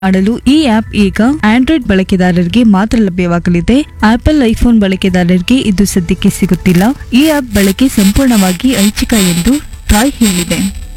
ಆಡಲು ಈ ಆಪ್ ಈಗ ಆಂಡ್ರಾಯ್ಡ್ ಬಳಕೆದಾರರಿಗೆ ಮಾತ್ರ ಲಭ್ಯವಾಗಲಿದೆ ಆಪಲ್ ಐಫೋನ್ ಬಳಕೆದಾರರಿಗೆ ಇದು ಸದ್ಯಕ್ಕೆ ಸಿಗುತ್ತಿಲ್ಲ ಈ ಆಪ್ ಬಳಕೆ ಸಂಪೂರ್ಣವಾಗಿ ಐಚ್ಛಿಕ ಎಂದು ಟ್ರಾಯ್ ಹೇಳಿದೆ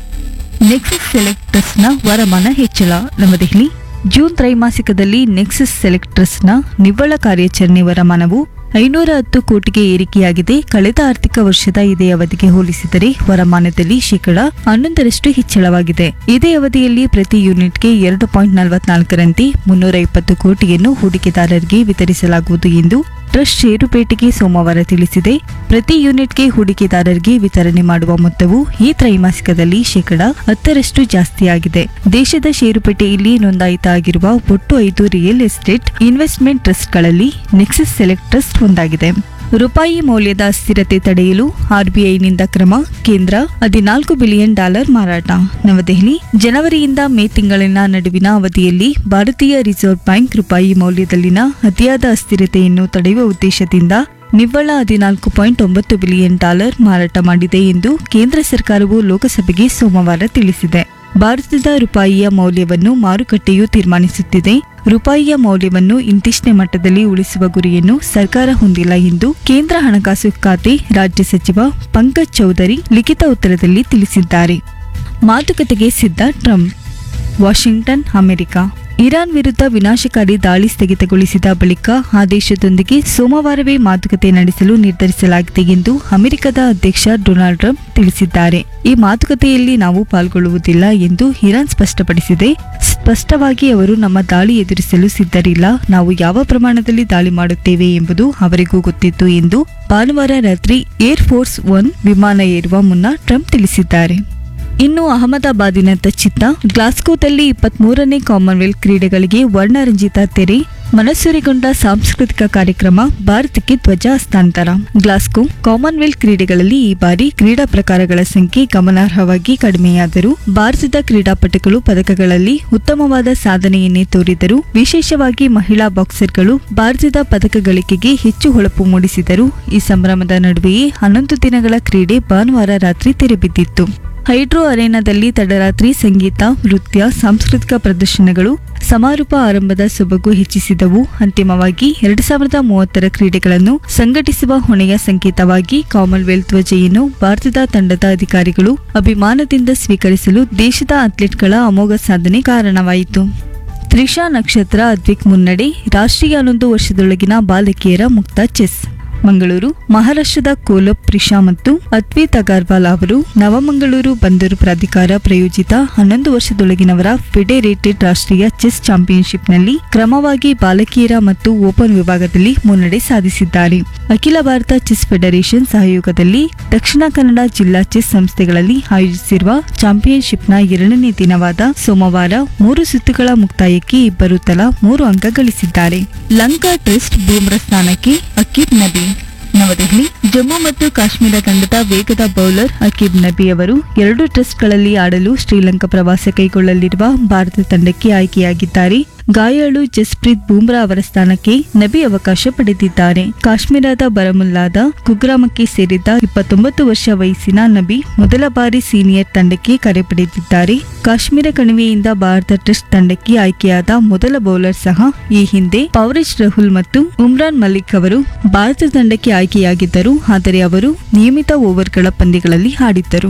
ನೆಕ್ಸಸ್ ಸೆಲೆಕ್ಟರ್ಸ್ನ ವರಮಾನ ಹೆಚ್ಚಳ ನವದೆಹಲಿ ಜೂನ್ ತ್ರೈಮಾಸಿಕದಲ್ಲಿ ನೆಕ್ಸಸ್ ಸೆಲೆಕ್ಟರ್ಸ್ನ ನಿವ್ವಳ ಕಾರ್ಯಾಚರಣೆ ವರಮಾನವು ಐನೂರ ಹತ್ತು ಕೋಟಿಗೆ ಏರಿಕೆಯಾಗಿದೆ ಕಳೆದ ಆರ್ಥಿಕ ವರ್ಷದ ಇದೇ ಅವಧಿಗೆ ಹೋಲಿಸಿದರೆ ವರಮಾನದಲ್ಲಿ ಶೇಕಡ ಹನ್ನೊಂದರಷ್ಟು ಹೆಚ್ಚಳವಾಗಿದೆ ಇದೇ ಅವಧಿಯಲ್ಲಿ ಪ್ರತಿ ಯೂನಿಟ್ಗೆ ಎರಡು ಪಾಯಿಂಟ್ ನಲವತ್ನಾಲ್ಕರಂತೆ ಮುನ್ನೂರ ಇಪ್ಪತ್ತು ಕೋಟಿಯನ್ನು ಹೂಡಿಕೆದಾರರಿಗೆ ವಿತರಿಸಲಾಗುವುದು ಎಂದು ಟ್ರಸ್ಟ್ ಷೇರುಪೇಟೆಗೆ ಸೋಮವಾರ ತಿಳಿಸಿದೆ ಪ್ರತಿ ಯೂನಿಟ್ಗೆ ಹೂಡಿಕೆದಾರರಿಗೆ ವಿತರಣೆ ಮಾಡುವ ಮೊತ್ತವು ಈ ತ್ರೈಮಾಸಿಕದಲ್ಲಿ ಶೇಕಡ ಹತ್ತರಷ್ಟು ಜಾಸ್ತಿಯಾಗಿದೆ ದೇಶದ ಷೇರುಪೇಟೆಯಲ್ಲಿ ನೋಂದಾಯಿತ ಆಗಿರುವ ಒಟ್ಟು ಐದು ರಿಯಲ್ ಎಸ್ಟೇಟ್ ಇನ್ವೆಸ್ಟ್ಮೆಂಟ್ ಟ್ರಸ್ಟ್ಗಳಲ್ಲಿ ನೆಕ್ಸಸ್ ಸೆಲೆಕ್ಟ್ ಟ್ರಸ್ಟ್ ಒಂದಾಗಿದೆ ರೂಪಾಯಿ ಮೌಲ್ಯದ ಅಸ್ಥಿರತೆ ತಡೆಯಲು ಆರ್ಬಿಐನಿಂದ ಕ್ರಮ ಕೇಂದ್ರ ಹದಿನಾಲ್ಕು ಬಿಲಿಯನ್ ಡಾಲರ್ ಮಾರಾಟ ನವದೆಹಲಿ ಜನವರಿಯಿಂದ ಮೇ ತಿಂಗಳಿನ ನಡುವಿನ ಅವಧಿಯಲ್ಲಿ ಭಾರತೀಯ ರಿಸರ್ವ್ ಬ್ಯಾಂಕ್ ರೂಪಾಯಿ ಮೌಲ್ಯದಲ್ಲಿನ ಅತಿಯಾದ ಅಸ್ಥಿರತೆಯನ್ನು ತಡೆಯುವ ಉದ್ದೇಶದಿಂದ ನಿವ್ವಳ ಹದಿನಾಲ್ಕು ಪಾಯಿಂಟ್ ಒಂಬತ್ತು ಬಿಲಿಯನ್ ಡಾಲರ್ ಮಾರಾಟ ಮಾಡಿದೆ ಎಂದು ಕೇಂದ್ರ ಸರ್ಕಾರವು ಲೋಕಸಭೆಗೆ ಸೋಮವಾರ ತಿಳಿಸಿದೆ ಭಾರತದ ರೂಪಾಯಿಯ ಮೌಲ್ಯವನ್ನು ಮಾರುಕಟ್ಟೆಯು ತೀರ್ಮಾನಿಸುತ್ತಿದೆ ರೂಪಾಯಿಯ ಮೌಲ್ಯವನ್ನು ಇಂತಿಷ್ಟೇ ಮಟ್ಟದಲ್ಲಿ ಉಳಿಸುವ ಗುರಿಯನ್ನು ಸರ್ಕಾರ ಹೊಂದಿಲ್ಲ ಎಂದು ಕೇಂದ್ರ ಹಣಕಾಸು ಖಾತೆ ರಾಜ್ಯ ಸಚಿವ ಪಂಕಜ್ ಚೌಧರಿ ಲಿಖಿತ ಉತ್ತರದಲ್ಲಿ ತಿಳಿಸಿದ್ದಾರೆ ಮಾತುಕತೆಗೆ ಸಿದ್ಧ ಟ್ರಂಪ್ ವಾಷಿಂಗ್ಟನ್ ಅಮೆರಿಕ ಇರಾನ್ ವಿರುದ್ಧ ವಿನಾಶಕಾರಿ ದಾಳಿ ಸ್ಥಗಿತಗೊಳಿಸಿದ ಬಳಿಕ ಆ ದೇಶದೊಂದಿಗೆ ಸೋಮವಾರವೇ ಮಾತುಕತೆ ನಡೆಸಲು ನಿರ್ಧರಿಸಲಾಗಿದೆ ಎಂದು ಅಮೆರಿಕದ ಅಧ್ಯಕ್ಷ ಡೊನಾಲ್ಡ್ ಟ್ರಂಪ್ ತಿಳಿಸಿದ್ದಾರೆ ಈ ಮಾತುಕತೆಯಲ್ಲಿ ನಾವು ಪಾಲ್ಗೊಳ್ಳುವುದಿಲ್ಲ ಎಂದು ಇರಾನ್ ಸ್ಪಷ್ಟಪಡಿಸಿದೆ ಸ್ಪಷ್ಟವಾಗಿ ಅವರು ನಮ್ಮ ದಾಳಿ ಎದುರಿಸಲು ಸಿದ್ಧರಿಲ್ಲ ನಾವು ಯಾವ ಪ್ರಮಾಣದಲ್ಲಿ ದಾಳಿ ಮಾಡುತ್ತೇವೆ ಎಂಬುದು ಅವರಿಗೂ ಗೊತ್ತಿತ್ತು ಎಂದು ಭಾನುವಾರ ರಾತ್ರಿ ಏರ್ ಫೋರ್ಸ್ ಒನ್ ವಿಮಾನ ಏರುವ ಮುನ್ನ ಟ್ರಂಪ್ ತಿಳಿಸಿದ್ದಾರೆ ಇನ್ನು ಅಹಮದಾಬಾದಿನಂತ ಚಿತ್ತ ಗ್ಲಾಸ್ಗೋದಲ್ಲಿ ಇಪ್ಪತ್ಮೂರನೇ ಕಾಮನ್ವೆಲ್ತ್ ಕ್ರೀಡೆಗಳಿಗೆ ವರ್ಣರಂಜಿತ ತೆರೆ ಮನಸ್ಸುರಿಗೊಂಡ ಸಾಂಸ್ಕೃತಿಕ ಕಾರ್ಯಕ್ರಮ ಭಾರತಕ್ಕೆ ಧ್ವಜ ಹಸ್ತಾಂತರ ಗ್ಲಾಸ್ಗೋ ಕಾಮನ್ವೆಲ್ತ್ ಕ್ರೀಡೆಗಳಲ್ಲಿ ಈ ಬಾರಿ ಕ್ರೀಡಾ ಪ್ರಕಾರಗಳ ಸಂಖ್ಯೆ ಗಮನಾರ್ಹವಾಗಿ ಕಡಿಮೆಯಾದರೂ ಭಾರತದ ಕ್ರೀಡಾಪಟುಗಳು ಪದಕಗಳಲ್ಲಿ ಉತ್ತಮವಾದ ಸಾಧನೆಯನ್ನೇ ತೋರಿದರು ವಿಶೇಷವಾಗಿ ಮಹಿಳಾ ಬಾಕ್ಸರ್ಗಳು ಭಾರತದ ಪದಕ ಗಳಿಕೆಗೆ ಹೆಚ್ಚು ಹೊಳಪು ಮೂಡಿಸಿದರು ಈ ಸಂಭ್ರಮದ ನಡುವೆಯೇ ಹನ್ನೊಂದು ದಿನಗಳ ಕ್ರೀಡೆ ಭಾನುವಾರ ರಾತ್ರಿ ತೆರೆಬಿದ್ದಿತ್ತು ಹೈಡ್ರೋ ಅರೇನಾದಲ್ಲಿ ತಡರಾತ್ರಿ ಸಂಗೀತ ನೃತ್ಯ ಸಾಂಸ್ಕೃತಿಕ ಪ್ರದರ್ಶನಗಳು ಸಮಾರೋಪ ಆರಂಭದ ಸೊಬಗು ಹೆಚ್ಚಿಸಿದವು ಅಂತಿಮವಾಗಿ ಎರಡು ಸಾವಿರದ ಮೂವತ್ತರ ಕ್ರೀಡೆಗಳನ್ನು ಸಂಘಟಿಸುವ ಹೊಣೆಯ ಸಂಕೇತವಾಗಿ ಕಾಮನ್ವೆಲ್ತ್ ಧ್ವಜೆಯನ್ನು ಭಾರತದ ತಂಡದ ಅಧಿಕಾರಿಗಳು ಅಭಿಮಾನದಿಂದ ಸ್ವೀಕರಿಸಲು ದೇಶದ ಅಥ್ಲೆಟ್ಗಳ ಅಮೋಘ ಸಾಧನೆ ಕಾರಣವಾಯಿತು ತ್ರಿಷಾ ನಕ್ಷತ್ರ ಅದ್ವಿಕ್ ಮುನ್ನಡೆ ರಾಷ್ಟ್ರೀಯ ಹನ್ನೊಂದು ವರ್ಷದೊಳಗಿನ ಬಾಲಕಿಯರ ಮುಕ್ತ ಚೆಸ್ ಮಂಗಳೂರು ಮಹಾರಾಷ್ಟ್ರದ ಕೋಲಪ್ ಪ್ರಿಷಾ ಮತ್ತು ಅದ್ವೈತ್ ಅಗರ್ವಾಲ್ ಅವರು ನವಮಂಗಳೂರು ಬಂದರು ಪ್ರಾಧಿಕಾರ ಪ್ರಾಯೋಜಿತ ಹನ್ನೊಂದು ವರ್ಷದೊಳಗಿನವರ ಫೆಡರೇಟೆಡ್ ರಾಷ್ಟ್ರೀಯ ಚೆಸ್ ಚಾಂಪಿಯನ್ಶಿಪ್ನಲ್ಲಿ ಕ್ರಮವಾಗಿ ಬಾಲಕಿಯರ ಮತ್ತು ಓಪನ್ ವಿಭಾಗದಲ್ಲಿ ಮುನ್ನಡೆ ಸಾಧಿಸಿದ್ದಾರೆ ಅಖಿಲ ಭಾರತ ಚೆಸ್ ಫೆಡರೇಷನ್ ಸಹಯೋಗದಲ್ಲಿ ದಕ್ಷಿಣ ಕನ್ನಡ ಜಿಲ್ಲಾ ಚೆಸ್ ಸಂಸ್ಥೆಗಳಲ್ಲಿ ಆಯೋಜಿಸಿರುವ ಚಾಂಪಿಯನ್ಶಿಪ್ನ ಎರಡನೇ ದಿನವಾದ ಸೋಮವಾರ ಮೂರು ಸುತ್ತುಗಳ ಮುಕ್ತಾಯಕ್ಕೆ ಇಬ್ಬರು ತಲಾ ಮೂರು ಅಂಕ ಗಳಿಸಿದ್ದಾರೆ ಲಂಕಾ ಟೆಸ್ಟ್ ಬೂಮ್ರಾ ಸ್ಥಾನಕ್ಕೆ ಅಕೀಬ್ ನಬಿ ನವದೆಹಲಿ ಜಮ್ಮು ಮತ್ತು ಕಾಶ್ಮೀರ ತಂಡದ ವೇಗದ ಬೌಲರ್ ಅಕೀಬ್ ನಬಿ ಅವರು ಎರಡು ಟೆಸ್ಟ್ಗಳಲ್ಲಿ ಆಡಲು ಶ್ರೀಲಂಕಾ ಪ್ರವಾಸ ಕೈಗೊಳ್ಳಲಿರುವ ಭಾರತ ತಂಡಕ್ಕೆ ಆಯ್ಕೆಯಾಗಿದ್ದಾರೆ ಗಾಯಾಳು ಜಸ್ಪ್ರೀತ್ ಬೂಮ್ರಾ ಅವರ ಸ್ಥಾನಕ್ಕೆ ನಬಿ ಅವಕಾಶ ಪಡೆದಿದ್ದಾರೆ ಕಾಶ್ಮೀರದ ಬರಮುಲ್ಲಾದ ಕುಗ್ರಾಮಕ್ಕೆ ಸೇರಿದ್ದ ಇಪ್ಪತ್ತೊಂಬತ್ತು ವರ್ಷ ವಯಸ್ಸಿನ ನಬಿ ಮೊದಲ ಬಾರಿ ಸೀನಿಯರ್ ತಂಡಕ್ಕೆ ಕರೆ ಪಡೆದಿದ್ದಾರೆ ಕಾಶ್ಮೀರ ಕಣಿವೆಯಿಂದ ಭಾರತ ಟೆಸ್ಟ್ ತಂಡಕ್ಕೆ ಆಯ್ಕೆಯಾದ ಮೊದಲ ಬೌಲರ್ ಸಹ ಈ ಹಿಂದೆ ಪವರೇಜ್ ರಾಹುಲ್ ಮತ್ತು ಉಮ್ರಾನ್ ಮಲ್ಲಿಕ್ ಅವರು ಭಾರತ ತಂಡಕ್ಕೆ ಆಯ್ಕೆಯಾಗಿದ್ದರು ಆದರೆ ಅವರು ನಿಯಮಿತ ಓವರ್ಗಳ ಪಂದ್ಯಗಳಲ್ಲಿ ಆಡಿದ್ದರು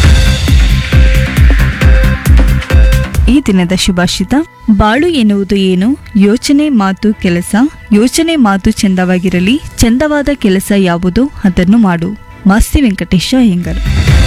ಈ ದಿನದ ಶುಭಾಷಿತ ಬಾಳು ಎನ್ನುವುದು ಏನು ಯೋಚನೆ ಮಾತು ಕೆಲಸ ಯೋಚನೆ ಮಾತು ಚಂದವಾಗಿರಲಿ ಚಂದವಾದ ಕೆಲಸ ಯಾವುದೋ ಅದನ್ನು ಮಾಡು ಮಾಸ್ತಿ ವೆಂಕಟೇಶ ಅಯ್ಯಂಗರ್